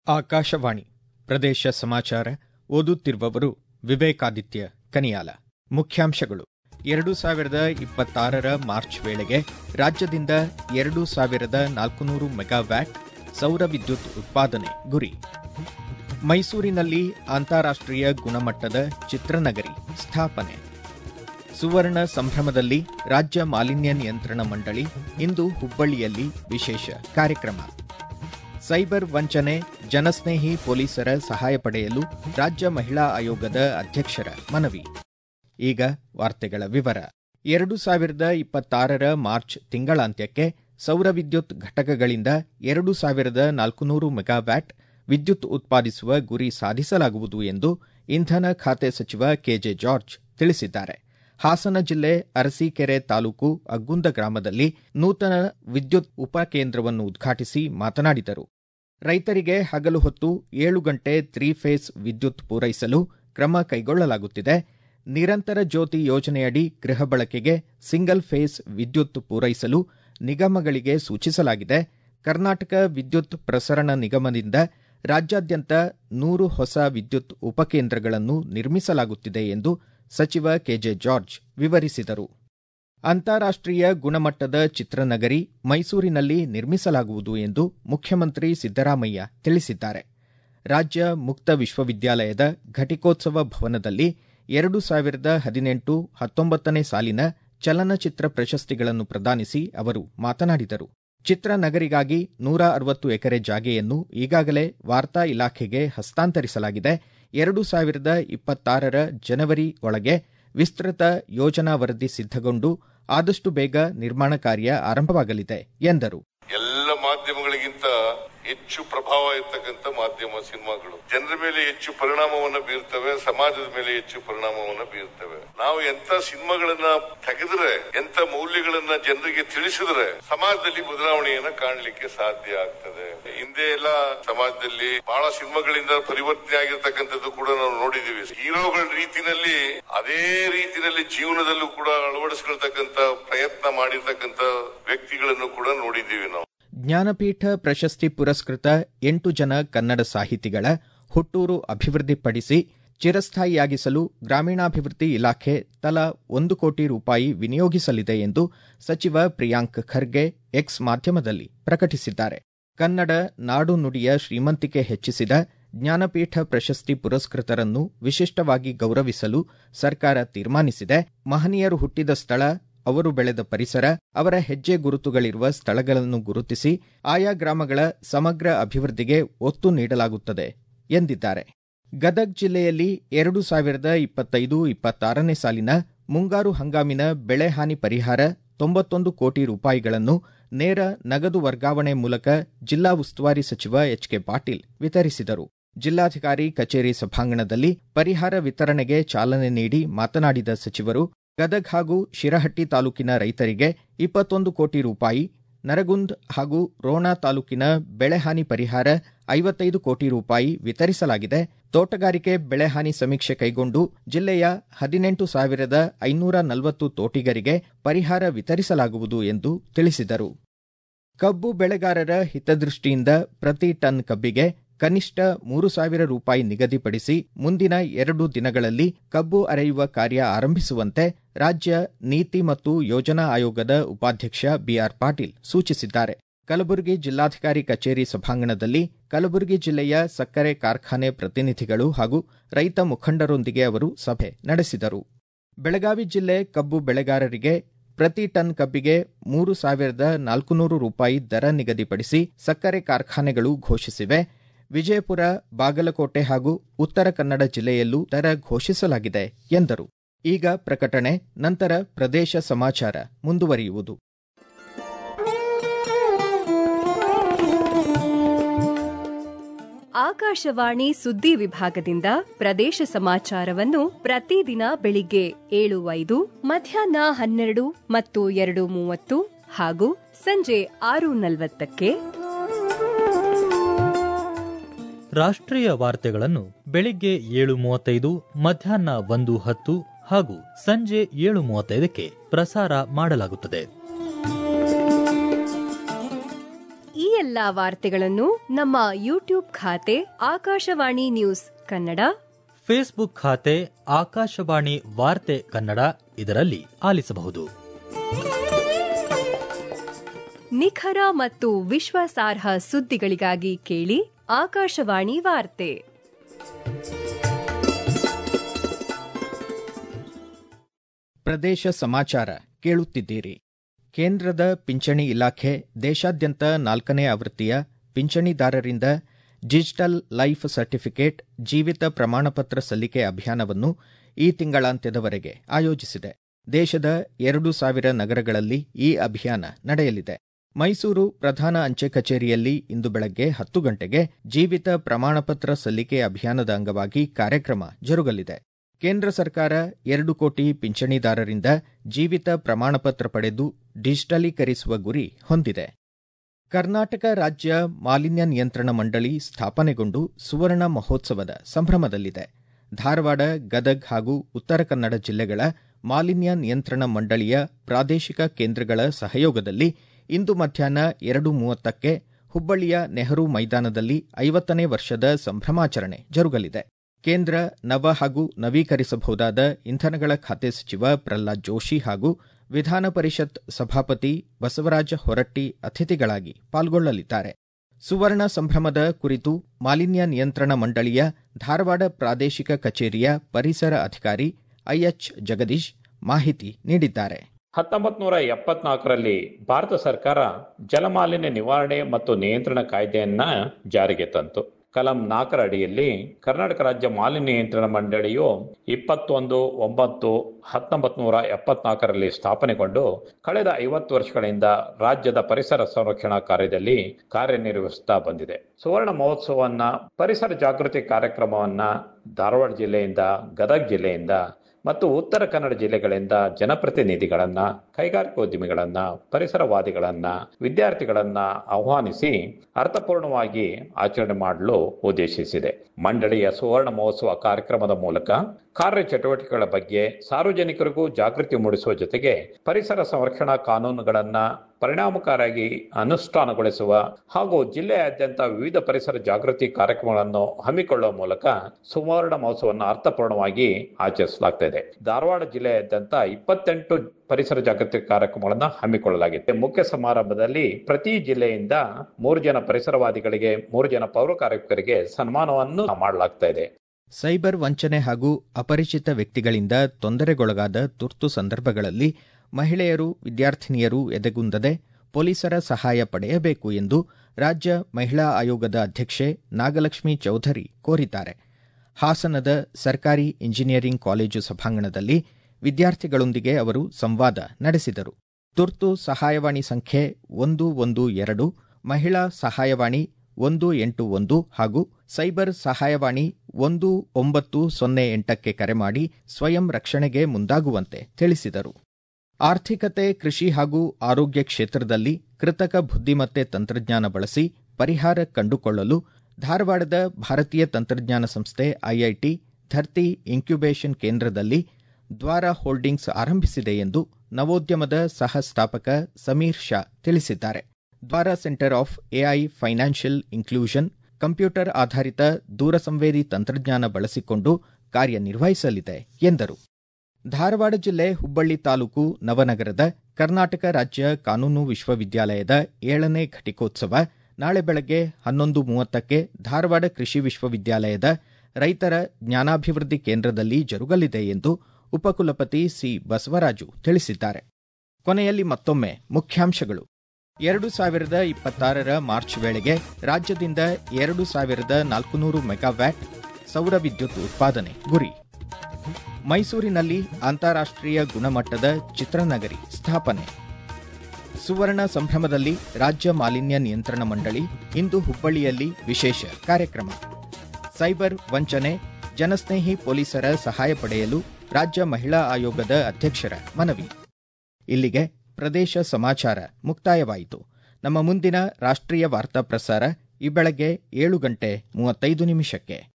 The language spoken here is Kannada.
ಆಕಾಶವಾಣಿ ಪ್ರದೇಶ ಸಮಾಚಾರ ಓದುತ್ತಿರುವವರು ವಿವೇಕಾದಿತ್ಯ ಕನಿಯಾಲ ಮುಖ್ಯಾಂಶಗಳು ಎರಡು ಸಾವಿರದ ಇಪ್ಪತ್ತಾರರ ಮಾರ್ಚ್ ವೇಳೆಗೆ ರಾಜ್ಯದಿಂದ ಎರಡು ಸಾವಿರದ ನಾಲ್ಕುನೂರು ಮೆಗಾವ್ಯಾಟ್ ಸೌರ ವಿದ್ಯುತ್ ಉತ್ಪಾದನೆ ಗುರಿ ಮೈಸೂರಿನಲ್ಲಿ ಅಂತಾರಾಷ್ಟ್ರೀಯ ಗುಣಮಟ್ಟದ ಚಿತ್ರನಗರಿ ಸ್ಥಾಪನೆ ಸುವರ್ಣ ಸಂಭ್ರಮದಲ್ಲಿ ರಾಜ್ಯ ಮಾಲಿನ್ಯ ನಿಯಂತ್ರಣ ಮಂಡಳಿ ಇಂದು ಹುಬ್ಬಳ್ಳಿಯಲ್ಲಿ ವಿಶೇಷ ಕಾರ್ಯಕ್ರಮ ಸೈಬರ್ ವಂಚನೆ ಜನಸ್ನೇಹಿ ಪೊಲೀಸರ ಸಹಾಯ ಪಡೆಯಲು ರಾಜ್ಯ ಮಹಿಳಾ ಆಯೋಗದ ಅಧ್ಯಕ್ಷರ ಮನವಿ ಈಗ ವಾರ್ತೆಗಳ ವಿವರ ಎರಡು ಸಾವಿರದ ಇಪ್ಪತ್ತಾರರ ಮಾರ್ಚ್ ತಿಂಗಳಾಂತ್ಯಕ್ಕೆ ಸೌರ ವಿದ್ಯುತ್ ಘಟಕಗಳಿಂದ ಎರಡು ಸಾವಿರದ ನಾಲ್ಕುನೂರು ಮೆಗಾವ್ಯಾಟ್ ವಿದ್ಯುತ್ ಉತ್ಪಾದಿಸುವ ಗುರಿ ಸಾಧಿಸಲಾಗುವುದು ಎಂದು ಇಂಧನ ಖಾತೆ ಸಚಿವ ಕೆಜೆ ಜಾರ್ಜ್ ತಿಳಿಸಿದ್ದಾರೆ ಹಾಸನ ಜಿಲ್ಲೆ ಅರಸೀಕೆರೆ ತಾಲೂಕು ಅಗ್ಗುಂದ ಗ್ರಾಮದಲ್ಲಿ ನೂತನ ವಿದ್ಯುತ್ ಉಪಕೇಂದ್ರವನ್ನು ಉದ್ಘಾಟಿಸಿ ಮಾತನಾಡಿದರು ರೈತರಿಗೆ ಹಗಲು ಹೊತ್ತು ಏಳು ಗಂಟೆ ತ್ರೀ ಫೇಸ್ ವಿದ್ಯುತ್ ಪೂರೈಸಲು ಕ್ರಮ ಕೈಗೊಳ್ಳಲಾಗುತ್ತಿದೆ ನಿರಂತರ ಜ್ಯೋತಿ ಯೋಜನೆಯಡಿ ಗೃಹ ಬಳಕೆಗೆ ಸಿಂಗಲ್ ಫೇಸ್ ವಿದ್ಯುತ್ ಪೂರೈಸಲು ನಿಗಮಗಳಿಗೆ ಸೂಚಿಸಲಾಗಿದೆ ಕರ್ನಾಟಕ ವಿದ್ಯುತ್ ಪ್ರಸರಣ ನಿಗಮದಿಂದ ರಾಜ್ಯಾದ್ಯಂತ ನೂರು ಹೊಸ ವಿದ್ಯುತ್ ಉಪಕೇಂದ್ರಗಳನ್ನು ನಿರ್ಮಿಸಲಾಗುತ್ತಿದೆ ಎಂದು ಸಚಿವ ಕೆಜೆ ಜಾರ್ಜ್ ವಿವರಿಸಿದರು ಅಂತಾರಾಷ್ಟ್ರೀಯ ಗುಣಮಟ್ಟದ ಚಿತ್ರನಗರಿ ಮೈಸೂರಿನಲ್ಲಿ ನಿರ್ಮಿಸಲಾಗುವುದು ಎಂದು ಮುಖ್ಯಮಂತ್ರಿ ಸಿದ್ದರಾಮಯ್ಯ ತಿಳಿಸಿದ್ದಾರೆ ರಾಜ್ಯ ಮುಕ್ತ ವಿಶ್ವವಿದ್ಯಾಲಯದ ಘಟಿಕೋತ್ಸವ ಭವನದಲ್ಲಿ ಎರಡು ಸಾವಿರದ ಹದಿನೆಂಟು ಹತ್ತೊಂಬತ್ತನೇ ಸಾಲಿನ ಚಲನಚಿತ್ರ ಪ್ರಶಸ್ತಿಗಳನ್ನು ಪ್ರದಾನಿಸಿ ಅವರು ಮಾತನಾಡಿದರು ಚಿತ್ರನಗರಿಗಾಗಿ ನೂರ ಅರವತ್ತು ಎಕರೆ ಜಾಗೆಯನ್ನು ಈಗಾಗಲೇ ವಾರ್ತಾ ಇಲಾಖೆಗೆ ಹಸ್ತಾಂತರಿಸಲಾಗಿದೆ ಎರಡು ಸಾವಿರದ ಇಪ್ಪತ್ತಾರರ ಜನವರಿ ಒಳಗೆ ವಿಸ್ತೃತ ಯೋಜನಾ ವರದಿ ಸಿದ್ದಗೊಂಡು ಆದಷ್ಟು ಬೇಗ ನಿರ್ಮಾಣ ಕಾರ್ಯ ಆರಂಭವಾಗಲಿದೆ ಎಂದರು ಎಲ್ಲ ಮಾಧ್ಯಮಗಳಿಗಿಂತ ಹೆಚ್ಚು ಪ್ರಭಾವ ಇರ್ತಕ್ಕಂಥ ಮಾಧ್ಯಮ ಸಿನಿಮಾಗಳು ಜನರ ಮೇಲೆ ಹೆಚ್ಚು ಪರಿಣಾಮವನ್ನ ಬೀರ್ತವೆ ಸಮಾಜದ ಮೇಲೆ ಹೆಚ್ಚು ಪರಿಣಾಮವನ್ನ ಬೀರ್ತವೆ ನಾವು ಎಂತ ಸಿನಿಮಾಗಳನ್ನ ತೆಗೆದ್ರೆ ಎಂತ ಮೌಲ್ಯಗಳನ್ನ ಜನರಿಗೆ ತಿಳಿಸಿದ್ರೆ ಸಮಾಜದಲ್ಲಿ ಬದಲಾವಣೆಯನ್ನ ಕಾಣಲಿಕ್ಕೆ ಸಾಧ್ಯ ಆಗ್ತದೆ ಹಿಂದೆ ಎಲ್ಲ ಸಮಾಜದಲ್ಲಿ ಬಹಳ ಸಿನಿಮಾಗಳಿಂದ ಪರಿವರ್ತನೆ ಆಗಿರ್ತಕ್ಕಂಥದ್ದು ಕೂಡ ನಾವು ನೋಡಿದೀವಿ ಹೀರೋಗಳ ರೀತಿನಲ್ಲಿ ಅದೇ ರೀತಿಯಲ್ಲಿ ಜೀವನದಲ್ಲೂ ಕೂಡ ಅಳವಡಿಸ್ಕೊಳ್ತಕ್ಕಂಥ ಪ್ರಯತ್ನ ಮಾಡಿರ್ತಕ್ಕಂಥ ವ್ಯಕ್ತಿಗಳನ್ನು ಕೂಡ ನೋಡಿದ್ದೀವಿ ನಾವು ಜ್ಞಾನಪೀಠ ಪ್ರಶಸ್ತಿ ಪುರಸ್ಕೃತ ಎಂಟು ಜನ ಕನ್ನಡ ಸಾಹಿತಿಗಳ ಹುಟ್ಟೂರು ಅಭಿವೃದ್ಧಿಪಡಿಸಿ ಚಿರಸ್ಥಾಯಿಯಾಗಿಸಲು ಗ್ರಾಮೀಣಾಭಿವೃದ್ಧಿ ಇಲಾಖೆ ತಲಾ ಒಂದು ಕೋಟಿ ರೂಪಾಯಿ ವಿನಿಯೋಗಿಸಲಿದೆ ಎಂದು ಸಚಿವ ಪ್ರಿಯಾಂಕ್ ಖರ್ಗೆ ಎಕ್ಸ್ ಮಾಧ್ಯಮದಲ್ಲಿ ಪ್ರಕಟಿಸಿದ್ದಾರೆ ಕನ್ನಡ ನಾಡು ನುಡಿಯ ಶ್ರೀಮಂತಿಕೆ ಹೆಚ್ಚಿಸಿದ ಜ್ಞಾನಪೀಠ ಪ್ರಶಸ್ತಿ ಪುರಸ್ಕೃತರನ್ನು ವಿಶಿಷ್ಟವಾಗಿ ಗೌರವಿಸಲು ಸರ್ಕಾರ ತೀರ್ಮಾನಿಸಿದೆ ಮಹನೀಯರು ಹುಟ್ಟಿದ ಸ್ಥಳ ಅವರು ಬೆಳೆದ ಪರಿಸರ ಅವರ ಹೆಜ್ಜೆ ಗುರುತುಗಳಿರುವ ಸ್ಥಳಗಳನ್ನು ಗುರುತಿಸಿ ಆಯಾ ಗ್ರಾಮಗಳ ಸಮಗ್ರ ಅಭಿವೃದ್ಧಿಗೆ ಒತ್ತು ನೀಡಲಾಗುತ್ತದೆ ಎಂದಿದ್ದಾರೆ ಗದಗ್ ಜಿಲ್ಲೆಯಲ್ಲಿ ಎರಡು ಸಾವಿರದ ಇಪ್ಪತ್ತೈದು ಇಪ್ಪತ್ತಾರನೇ ಸಾಲಿನ ಮುಂಗಾರು ಹಂಗಾಮಿನ ಬೆಳೆ ಹಾನಿ ಪರಿಹಾರ ತೊಂಬತ್ತೊಂದು ಕೋಟಿ ರೂಪಾಯಿಗಳನ್ನು ನೇರ ನಗದು ವರ್ಗಾವಣೆ ಮೂಲಕ ಜಿಲ್ಲಾ ಉಸ್ತುವಾರಿ ಸಚಿವ ಎಚ್ ಕೆ ಪಾಟೀಲ್ ವಿತರಿಸಿದರು ಜಿಲ್ಲಾಧಿಕಾರಿ ಕಚೇರಿ ಸಭಾಂಗಣದಲ್ಲಿ ಪರಿಹಾರ ವಿತರಣೆಗೆ ಚಾಲನೆ ನೀಡಿ ಮಾತನಾಡಿದ ಸಚಿವರು ಗದಗ್ ಹಾಗೂ ಶಿರಹಟ್ಟಿ ತಾಲೂಕಿನ ರೈತರಿಗೆ ಇಪ್ಪತ್ತೊಂದು ಕೋಟಿ ರೂಪಾಯಿ ನರಗುಂದ್ ಹಾಗೂ ರೋಣ ತಾಲೂಕಿನ ಬೆಳೆಹಾನಿ ಪರಿಹಾರ ಐವತ್ತೈದು ಕೋಟಿ ರೂಪಾಯಿ ವಿತರಿಸಲಾಗಿದೆ ತೋಟಗಾರಿಕೆ ಬೆಳೆಹಾನಿ ಸಮೀಕ್ಷೆ ಕೈಗೊಂಡು ಜಿಲ್ಲೆಯ ಹದಿನೆಂಟು ಸಾವಿರದ ಐನೂರ ನಲವತ್ತು ತೋಟಿಗರಿಗೆ ಪರಿಹಾರ ವಿತರಿಸಲಾಗುವುದು ಎಂದು ತಿಳಿಸಿದರು ಕಬ್ಬು ಬೆಳೆಗಾರರ ಹಿತದೃಷ್ಟಿಯಿಂದ ಪ್ರತಿ ಟನ್ ಕಬ್ಬಿಗೆ ಕನಿಷ್ಠ ಮೂರು ಸಾವಿರ ರೂಪಾಯಿ ನಿಗದಿಪಡಿಸಿ ಮುಂದಿನ ಎರಡು ದಿನಗಳಲ್ಲಿ ಕಬ್ಬು ಅರೆಯುವ ಕಾರ್ಯ ಆರಂಭಿಸುವಂತೆ ರಾಜ್ಯ ನೀತಿ ಮತ್ತು ಯೋಜನಾ ಆಯೋಗದ ಉಪಾಧ್ಯಕ್ಷ ಬಿಆರ್ ಪಾಟೀಲ್ ಸೂಚಿಸಿದ್ದಾರೆ ಕಲಬುರಗಿ ಜಿಲ್ಲಾಧಿಕಾರಿ ಕಚೇರಿ ಸಭಾಂಗಣದಲ್ಲಿ ಕಲಬುರಗಿ ಜಿಲ್ಲೆಯ ಸಕ್ಕರೆ ಕಾರ್ಖಾನೆ ಪ್ರತಿನಿಧಿಗಳು ಹಾಗೂ ರೈತ ಮುಖಂಡರೊಂದಿಗೆ ಅವರು ಸಭೆ ನಡೆಸಿದರು ಬೆಳಗಾವಿ ಜಿಲ್ಲೆ ಕಬ್ಬು ಬೆಳೆಗಾರರಿಗೆ ಪ್ರತಿ ಟನ್ ಕಬ್ಬಿಗೆ ಮೂರು ಸಾವಿರದ ನಾಲ್ಕುನೂರು ರೂಪಾಯಿ ದರ ನಿಗದಿಪಡಿಸಿ ಸಕ್ಕರೆ ಕಾರ್ಖಾನೆಗಳು ಘೋಷಿಸಿವೆ ವಿಜಯಪುರ ಬಾಗಲಕೋಟೆ ಹಾಗೂ ಉತ್ತರ ಕನ್ನಡ ಜಿಲ್ಲೆಯಲ್ಲೂ ದರ ಘೋಷಿಸಲಾಗಿದೆ ಎಂದರು ಈಗ ಪ್ರಕಟಣೆ ನಂತರ ಪ್ರದೇಶ ಸಮಾಚಾರ ಮುಂದುವರಿಯುವುದು ಆಕಾಶವಾಣಿ ಸುದ್ದಿ ವಿಭಾಗದಿಂದ ಪ್ರದೇಶ ಸಮಾಚಾರವನ್ನು ಪ್ರತಿದಿನ ಬೆಳಿಗ್ಗೆ ಏಳು ಐದು ಮಧ್ಯಾಹ್ನ ಹನ್ನೆರಡು ಮತ್ತು ಎರಡು ಮೂವತ್ತು ಹಾಗೂ ಸಂಜೆ ಆರು ನಲವತ್ತಕ್ಕೆ ರಾಷ್ಟ್ರೀಯ ವಾರ್ತೆಗಳನ್ನು ಬೆಳಿಗ್ಗೆ ಏಳು ಮೂವತ್ತೈದು ಮಧ್ಯಾಹ್ನ ಒಂದು ಹತ್ತು ಹಾಗೂ ಸಂಜೆ ಏಳು ಮೂವತ್ತೈದಕ್ಕೆ ಪ್ರಸಾರ ಮಾಡಲಾಗುತ್ತದೆ ಈ ಎಲ್ಲಾ ವಾರ್ತೆಗಳನ್ನು ನಮ್ಮ ಯೂಟ್ಯೂಬ್ ಖಾತೆ ಆಕಾಶವಾಣಿ ನ್ಯೂಸ್ ಕನ್ನಡ ಫೇಸ್ಬುಕ್ ಖಾತೆ ಆಕಾಶವಾಣಿ ವಾರ್ತೆ ಕನ್ನಡ ಇದರಲ್ಲಿ ಆಲಿಸಬಹುದು ನಿಖರ ಮತ್ತು ವಿಶ್ವಾಸಾರ್ಹ ಸುದ್ದಿಗಳಿಗಾಗಿ ಕೇಳಿ ಆಕಾಶವಾಣಿ ವಾರ್ತೆ ಪ್ರದೇಶ ಸಮಾಚಾರ ಕೇಳುತ್ತಿದ್ದೀರಿ ಕೇಂದ್ರದ ಪಿಂಚಣಿ ಇಲಾಖೆ ದೇಶಾದ್ಯಂತ ನಾಲ್ಕನೇ ಆವೃತ್ತಿಯ ಪಿಂಚಣಿದಾರರಿಂದ ಡಿಜಿಟಲ್ ಲೈಫ್ ಸರ್ಟಿಫಿಕೇಟ್ ಜೀವಿತ ಪ್ರಮಾಣಪತ್ರ ಸಲ್ಲಿಕೆ ಅಭಿಯಾನವನ್ನು ಈ ತಿಂಗಳಾಂತ್ಯದವರೆಗೆ ಆಯೋಜಿಸಿದೆ ದೇಶದ ಎರಡು ಸಾವಿರ ನಗರಗಳಲ್ಲಿ ಈ ಅಭಿಯಾನ ನಡೆಯಲಿದೆ ಮೈಸೂರು ಪ್ರಧಾನ ಅಂಚೆ ಕಚೇರಿಯಲ್ಲಿ ಇಂದು ಬೆಳಗ್ಗೆ ಹತ್ತು ಗಂಟೆಗೆ ಜೀವಿತ ಪ್ರಮಾಣಪತ್ರ ಸಲ್ಲಿಕೆ ಅಭಿಯಾನದ ಅಂಗವಾಗಿ ಕಾರ್ಯಕ್ರಮ ಜರುಗಲಿದೆ ಕೇಂದ್ರ ಸರ್ಕಾರ ಎರಡು ಕೋಟಿ ಪಿಂಚಣಿದಾರರಿಂದ ಜೀವಿತ ಪ್ರಮಾಣಪತ್ರ ಪಡೆದು ಡಿಜಿಟಲೀಕರಿಸುವ ಗುರಿ ಹೊಂದಿದೆ ಕರ್ನಾಟಕ ರಾಜ್ಯ ಮಾಲಿನ್ಯ ನಿಯಂತ್ರಣ ಮಂಡಳಿ ಸ್ಥಾಪನೆಗೊಂಡು ಸುವರ್ಣ ಮಹೋತ್ಸವದ ಸಂಭ್ರಮದಲ್ಲಿದೆ ಧಾರವಾಡ ಗದಗ್ ಹಾಗೂ ಉತ್ತರ ಕನ್ನಡ ಜಿಲ್ಲೆಗಳ ಮಾಲಿನ್ಯ ನಿಯಂತ್ರಣ ಮಂಡಳಿಯ ಪ್ರಾದೇಶಿಕ ಕೇಂದ್ರಗಳ ಸಹಯೋಗದಲ್ಲಿ ಇಂದು ಮಧ್ಯಾಹ್ನ ಎರಡು ಮೂವತ್ತಕ್ಕೆ ಹುಬ್ಬಳ್ಳಿಯ ನೆಹರು ಮೈದಾನದಲ್ಲಿ ಐವತ್ತನೇ ವರ್ಷದ ಸಂಭ್ರಮಾಚರಣೆ ಜರುಗಲಿದೆ ಕೇಂದ್ರ ನವ ಹಾಗೂ ನವೀಕರಿಸಬಹುದಾದ ಇಂಧನಗಳ ಖಾತೆ ಸಚಿವ ಪ್ರಹ್ಲಾದ್ ಜೋಶಿ ಹಾಗೂ ವಿಧಾನ ಪರಿಷತ್ ಸಭಾಪತಿ ಬಸವರಾಜ ಹೊರಟ್ಟಿ ಅತಿಥಿಗಳಾಗಿ ಪಾಲ್ಗೊಳ್ಳಲಿದ್ದಾರೆ ಸುವರ್ಣ ಸಂಭ್ರಮದ ಕುರಿತು ಮಾಲಿನ್ಯ ನಿಯಂತ್ರಣ ಮಂಡಳಿಯ ಧಾರವಾಡ ಪ್ರಾದೇಶಿಕ ಕಚೇರಿಯ ಪರಿಸರ ಅಧಿಕಾರಿ ಐಎಚ್ ಜಗದೀಶ್ ಮಾಹಿತಿ ನೀಡಿದ್ದಾರೆ ಹತ್ತೊಂಬತ್ ನೂರ ಎಪ್ಪತ್ನಾಲ್ಕರಲ್ಲಿ ಭಾರತ ಸರ್ಕಾರ ಜಲಮಾಲಿನ್ಯ ನಿವಾರಣೆ ಮತ್ತು ನಿಯಂತ್ರಣ ಕಾಯ್ದೆಯನ್ನ ಜಾರಿಗೆ ತಂತು ಕಲಂ ನಾಲ್ಕರ ಅಡಿಯಲ್ಲಿ ಕರ್ನಾಟಕ ರಾಜ್ಯ ಮಾಲಿನ್ಯ ನಿಯಂತ್ರಣ ಮಂಡಳಿಯು ಇಪ್ಪತ್ತೊಂದು ಒಂಬತ್ತು ಹತ್ತೊಂಬತ್ ನೂರ ಎಪ್ಪತ್ನಾಲ್ಕರಲ್ಲಿ ಸ್ಥಾಪನೆಗೊಂಡು ಕಳೆದ ಐವತ್ತು ವರ್ಷಗಳಿಂದ ರಾಜ್ಯದ ಪರಿಸರ ಸಂರಕ್ಷಣಾ ಕಾರ್ಯದಲ್ಲಿ ಕಾರ್ಯನಿರ್ವಹಿಸುತ್ತಾ ಬಂದಿದೆ ಸುವರ್ಣ ಮಹೋತ್ಸವವನ್ನ ಪರಿಸರ ಜಾಗೃತಿ ಕಾರ್ಯಕ್ರಮವನ್ನ ಧಾರವಾಡ ಜಿಲ್ಲೆಯಿಂದ ಗದಗ ಜಿಲ್ಲೆಯಿಂದ ಮತ್ತು ಉತ್ತರ ಕನ್ನಡ ಜಿಲ್ಲೆಗಳಿಂದ ಜನಪ್ರತಿನಿಧಿಗಳನ್ನ ಕೈಗಾರಿಕೋದ್ಯಮಿಗಳನ್ನ ಪರಿಸರವಾದಿಗಳನ್ನ ವಿದ್ಯಾರ್ಥಿಗಳನ್ನ ಆಹ್ವಾನಿಸಿ ಅರ್ಥಪೂರ್ಣವಾಗಿ ಆಚರಣೆ ಮಾಡಲು ಉದ್ದೇಶಿಸಿದೆ ಮಂಡಳಿಯ ಸುವರ್ಣ ಮಹೋತ್ಸವ ಕಾರ್ಯಕ್ರಮದ ಮೂಲಕ ಕಾರ್ಯಚಟುವಟಿಕೆಗಳ ಬಗ್ಗೆ ಸಾರ್ವಜನಿಕರಿಗೂ ಜಾಗೃತಿ ಮೂಡಿಸುವ ಜೊತೆಗೆ ಪರಿಸರ ಸಂರಕ್ಷಣಾ ಕಾನೂನುಗಳನ್ನ ಪರಿಣಾಮಕಾರಿಯಾಗಿ ಅನುಷ್ಠಾನಗೊಳಿಸುವ ಹಾಗೂ ಜಿಲ್ಲೆಯಾದ್ಯಂತ ವಿವಿಧ ಪರಿಸರ ಜಾಗೃತಿ ಕಾರ್ಯಕ್ರಮಗಳನ್ನು ಹಮ್ಮಿಕೊಳ್ಳುವ ಮೂಲಕ ಸುವರ್ಣ ಮಹೋತ್ಸವವನ್ನು ಅರ್ಥಪೂರ್ಣವಾಗಿ ಆಚರಿಸಲಾಗ್ತಾ ಧಾರವಾಡ ಜಿಲ್ಲೆಯಾದ್ಯಂತ ಇಪ್ಪತ್ತೆಂಟು ಪರಿಸರ ಜಾಗೃತಿ ಕಾರ್ಯಕ್ರಮಗಳನ್ನು ಹಮ್ಮಿಕೊಳ್ಳಲಾಗಿದೆ ಮುಖ್ಯ ಸಮಾರಂಭದಲ್ಲಿ ಪ್ರತಿ ಜಿಲ್ಲೆಯಿಂದ ಮೂರು ಜನ ಪರಿಸರವಾದಿಗಳಿಗೆ ಮೂರು ಜನ ಪೌರ ಕಾರ್ಮಿಕರಿಗೆ ಸನ್ಮಾನವನ್ನು ಮಾಡಲಾಗ್ತಾ ಇದೆ ಸೈಬರ್ ವಂಚನೆ ಹಾಗೂ ಅಪರಿಚಿತ ವ್ಯಕ್ತಿಗಳಿಂದ ತೊಂದರೆಗೊಳಗಾದ ತುರ್ತು ಸಂದರ್ಭಗಳಲ್ಲಿ ಮಹಿಳೆಯರು ವಿದ್ಯಾರ್ಥಿನಿಯರು ಎದೆಗುಂದದೆ ಪೊಲೀಸರ ಸಹಾಯ ಪಡೆಯಬೇಕು ಎಂದು ರಾಜ್ಯ ಮಹಿಳಾ ಆಯೋಗದ ಅಧ್ಯಕ್ಷೆ ನಾಗಲಕ್ಷ್ಮಿ ಚೌಧರಿ ಕೋರಿದ್ದಾರೆ ಹಾಸನದ ಸರ್ಕಾರಿ ಇಂಜಿನಿಯರಿಂಗ್ ಕಾಲೇಜು ಸಭಾಂಗಣದಲ್ಲಿ ವಿದ್ಯಾರ್ಥಿಗಳೊಂದಿಗೆ ಅವರು ಸಂವಾದ ನಡೆಸಿದರು ತುರ್ತು ಸಹಾಯವಾಣಿ ಸಂಖ್ಯೆ ಒಂದು ಒಂದು ಎರಡು ಮಹಿಳಾ ಸಹಾಯವಾಣಿ ಒಂದು ಎಂಟು ಒಂದು ಹಾಗೂ ಸೈಬರ್ ಸಹಾಯವಾಣಿ ಒಂದು ಒಂಬತ್ತು ಸೊನ್ನೆ ಎಂಟಕ್ಕೆ ಕರೆ ಮಾಡಿ ಸ್ವಯಂ ರಕ್ಷಣೆಗೆ ಮುಂದಾಗುವಂತೆ ತಿಳಿಸಿದರು ಆರ್ಥಿಕತೆ ಕೃಷಿ ಹಾಗೂ ಆರೋಗ್ಯ ಕ್ಷೇತ್ರದಲ್ಲಿ ಕೃತಕ ಬುದ್ದಿಮತ್ತೆ ತಂತ್ರಜ್ಞಾನ ಬಳಸಿ ಪರಿಹಾರ ಕಂಡುಕೊಳ್ಳಲು ಧಾರವಾಡದ ಭಾರತೀಯ ತಂತ್ರಜ್ಞಾನ ಸಂಸ್ಥೆ ಐಐಟಿ ಧರ್ತಿ ಇನ್ಕ್ಯುಬೇಷನ್ ಕೇಂದ್ರದಲ್ಲಿ ದ್ವಾರ ಹೋಲ್ಡಿಂಗ್ಸ್ ಆರಂಭಿಸಿದೆ ಎಂದು ನವೋದ್ಯಮದ ಸಹ ಸ್ಥಾಪಕ ಸಮೀರ್ ಶಾ ತಿಳಿಸಿದ್ದಾರೆ ದ್ವಾರ centre of AI financial inclusion computer ಆಧಾರಿತ ದೂರಸಂವೇದಿ ತಂತ್ರಜ್ಞಾನ ಬಳಸಿಕೊಂಡು ಕಾರ್ಯನಿರ್ವಹಿಸಲಿದೆ ಎಂದರು ಧಾರವಾಡ ಜಿಲ್ಲೆ ಹುಬ್ಬಳ್ಳಿ ತಾಲೂಕು ನವನಗರದ ಕರ್ನಾಟಕ ರಾಜ್ಯ ಕಾನೂನು ವಿಶ್ವವಿದ್ಯಾಲಯದ ಏಳನೇ ಘಟಿಕೋತ್ಸವ ನಾಳೆ ಬೆಳಗ್ಗೆ ಹನ್ನೊಂದು ಮೂವತ್ತಕ್ಕೆ ಧಾರವಾಡ ಕೃಷಿ ವಿಶ್ವವಿದ್ಯಾಲಯದ ರೈತರ ಜ್ಞಾನಾಭಿವೃದ್ಧಿ ಕೇಂದ್ರದಲ್ಲಿ ಜರುಗಲಿದೆ ಎಂದು ಉಪಕುಲಪತಿ ಸಿ ಬಸವರಾಜು ತಿಳಿಸಿದ್ದಾರೆ ಕೊನೆಯಲ್ಲಿ ಮತ್ತೊಮ್ಮೆ ಮುಖ್ಯಾಂಶಗಳು ಎರಡು ಸಾವಿರದ ಇಪ್ಪತ್ತಾರರ ಮಾರ್ಚ್ ವೇಳೆಗೆ ರಾಜ್ಯದಿಂದ ಎರಡು ಸಾವಿರದ ನಾಲ್ಕುನೂರು ಮೆಗಾವ್ಯಾಟ್ ಸೌರ ವಿದ್ಯುತ್ ಉತ್ಪಾದನೆ ಗುರಿ ಮೈಸೂರಿನಲ್ಲಿ ಅಂತಾರಾಷ್ಟ್ರೀಯ ಗುಣಮಟ್ಟದ ಚಿತ್ರನಗರಿ ಸ್ಥಾಪನೆ ಸುವರ್ಣ ಸಂಭ್ರಮದಲ್ಲಿ ರಾಜ್ಯ ಮಾಲಿನ್ಯ ನಿಯಂತ್ರಣ ಮಂಡಳಿ ಇಂದು ಹುಬ್ಬಳ್ಳಿಯಲ್ಲಿ ವಿಶೇಷ ಕಾರ್ಯಕ್ರಮ ಸೈಬರ್ ವಂಚನೆ ಜನಸ್ನೇಹಿ ಪೊಲೀಸರ ಸಹಾಯ ಪಡೆಯಲು ರಾಜ್ಯ ಮಹಿಳಾ ಆಯೋಗದ ಅಧ್ಯಕ್ಷರ ಮನವಿ ಇಲ್ಲಿಗೆ ಪ್ರದೇಶ ಸಮಾಚಾರ ಮುಕ್ತಾಯವಾಯಿತು ನಮ್ಮ ಮುಂದಿನ ರಾಷ್ಟ್ರೀಯ ವಾರ್ತಾ ಪ್ರಸಾರ ಈ ಬೆಳಗ್ಗೆ ಏಳು ಗಂಟೆ ಮೂವತ್ತೈದು ನಿಮಿಷಕ್ಕೆ